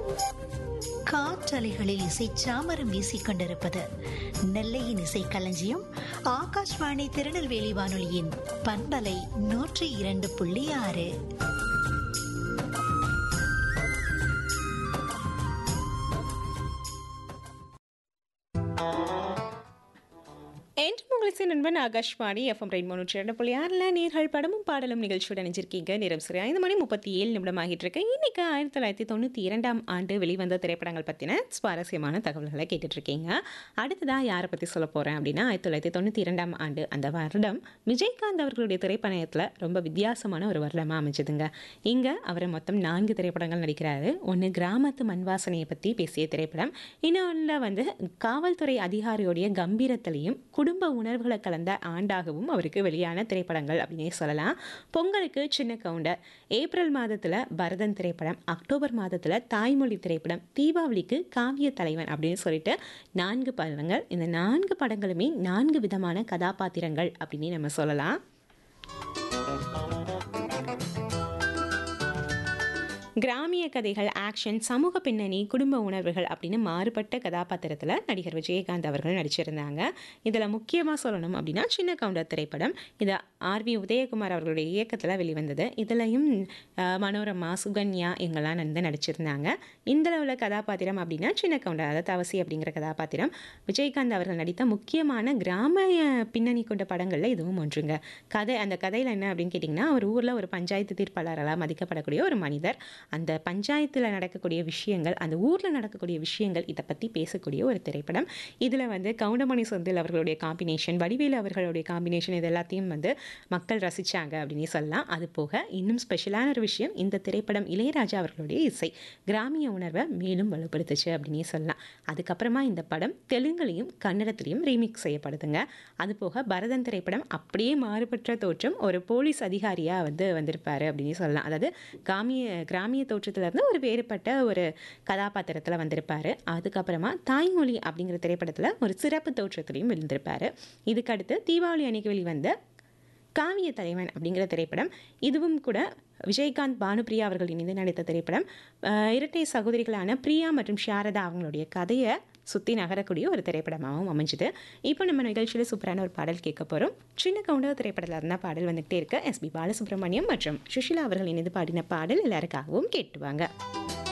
காற்றலைகளில் இசை சாமரம் வீசிக் கொண்டிருப்பது நெல்லையின் இசை களஞ்சியம் ஆகாஷ்வாணி திருநெல்வேலி வானொலியின் பண்பலை நூற்றி இரண்டு புள்ளி ஆறு என்று உங்களை நண்பன் ஆகாஷ்வாணி எஃப்எம் ரெயின் முன்னூற்றி இரண்டு புள்ளி ஆறில் நீர்கள் படமும் பாடலும் நிகழ்ச்சியோட நினைச்சிருக்கீங்க நேரம் சரி ஐந்து மணி முப்பத்தி ஏழு நிமிடம் ஆகிட்டு இருக்கு இன்னைக்கு ஆயிரத்தி தொள்ளாயிரத்தி தொண்ணூற்றி இரண்டாம் ஆண்டு வெளிவந்த திரைப்படங்கள் பற்றின சுவாரஸ்யமான தகவல்களை கேட்டுட்டு இருக்கீங்க அடுத்ததாக யாரை பற்றி சொல்ல போகிறேன் அப்படின்னா ஆயிரத்தி தொள்ளாயிரத்தி தொண்ணூற்றி இரண்டாம் ஆண்டு அந்த வருடம் விஜயகாந்த் அவர்களுடைய திரைப்பயணத்தில் ரொம்ப வித்தியாசமான ஒரு வருடமாக அமைஞ்சதுங்க இங்கே அவர் மொத்தம் நான்கு திரைப்படங்கள் நடிக்கிறாரு ஒன்று கிராமத்து மண்வாசனையை பற்றி பேசிய திரைப்படம் இன்னொன்றில் வந்து காவல்துறை அதிகாரியோடைய கம்பீரத்திலையும் குடும்ப உணர்வுகளை கலந்த ஆண்டாகவும் அவருக்கு வெளியான திரைப்படங்கள் அப்படின்னே சொல்லலாம் பொங்கலுக்கு சின்ன கவுண்டர் ஏப்ரல் மாதத்தில் பரதன் திரைப்படம் அக்டோபர் மாதத்தில் தாய்மொழி திரைப்படம் தீபாவளிக்கு காவிய தலைவன் அப்படின்னு சொல்லிட்டு நான்கு படங்கள் இந்த நான்கு படங்களுமே நான்கு விதமான கதாபாத்திரங்கள் அப்படின்னு நம்ம சொல்லலாம் கிராமிய கதைகள் ஆக்ஷன் சமூக பின்னணி குடும்ப உணர்வுகள் அப்படின்னு மாறுபட்ட கதாபாத்திரத்தில் நடிகர் விஜயகாந்த் அவர்கள் நடிச்சிருந்தாங்க இதில் முக்கியமாக சொல்லணும் அப்படின்னா சின்ன கவுண்டர் திரைப்படம் இது ஆர்வி உதயகுமார் அவர்களுடைய இயக்கத்தில் வெளிவந்தது இதுலையும் அஹ், மனோரமா சுகன்யா இவங்கெல்லாம் வந்து நடிச்சிருந்தாங்க இந்த உள்ள கதாபாத்திரம் அப்படின்னா சின்ன கவுண்டர் அதாவது தவசி அப்படிங்கிற கதாபாத்திரம் விஜயகாந்த் அவர்கள் நடித்த முக்கியமான கிராமிய பின்னணி கொண்ட படங்களில் இதுவும் ஒன்றுங்க கதை அந்த கதையில் என்ன அப்படின்னு கேட்டிங்கன்னா ஒரு ஊரில் ஒரு பஞ்சாயத்து தீர்ப்பாளரால் மதிக்கப்படக்கூடிய ஒரு மனிதர் அந்த பஞ்சாயத்தில் நடக்கக்கூடிய விஷயங்கள் அந்த ஊரில் நடக்கக்கூடிய விஷயங்கள் இதை பற்றி பேசக்கூடிய ஒரு திரைப்படம் இதில் வந்து கவுண்டமணி செந்தில் அவர்களுடைய காம்பினேஷன் வடிவேலு அவர்களுடைய காம்பினேஷன் இது எல்லாத்தையும் வந்து மக்கள் ரசித்தாங்க அப்படின்னு சொல்லலாம் அது போக இன்னும் ஸ்பெஷலான ஒரு விஷயம் இந்த திரைப்படம் இளையராஜா அவர்களுடைய இசை கிராமிய உணர்வை மேலும் வலுப்படுத்துச்சு அப்படின்னே சொல்லலாம் அதுக்கப்புறமா இந்த படம் தெலுங்குலையும் கன்னடத்திலையும் ரீமிக்ஸ் செய்யப்படுதுங்க அது போக பரதன் திரைப்படம் அப்படியே மாறுபட்ட தோற்றம் ஒரு போலீஸ் அதிகாரியாக வந்து வந்திருப்பாரு அப்படின்னு சொல்லலாம் அதாவது கிராமிய கிராமிய தோற்றத்துல இருந்து ஒரு வேறுபட்ட ஒரு கதாபாத்திரத்தில் வந்திருப்பாரு அதுக்கப்புறமா தாய்மொழி அப்படிங்கிற திரைப்படத்தில் ஒரு சிறப்பு தோற்றத்திலையும் இருந்திருப்பாரு இதுக்கடுத்து தீபாவளி அன்னைக்கு வெளிவந்த காவிய தலைவன் அப்படிங்கிற திரைப்படம் இதுவும் கூட விஜயகாந்த் பானுபிரியா அவர்கள் இணைந்து நடித்த திரைப்படம் அஹ், இரட்டை சகோதரிகளான பிரியா மற்றும் சாரதா அவங்களுடைய கதையை சுற்றி நகரக்கூடிய ஒரு திரைப்படமாகவும் அமைஞ்சுது இப்போ நம்ம நிகழ்ச்சியில் சூப்பரான ஒரு பாடல் கேட்க போகிறோம் சின்ன கவுண்டர் திரைப்படத்தில் இருந்தால் பாடல் வந்துகிட்டே இருக்கு எஸ்பி பாலசுப்ரமணியம் மற்றும் சுஷிலா அவர்கள் இணைந்து பாடின பாடல் எல்லாருக்காகவும் கேட்டுவாங்க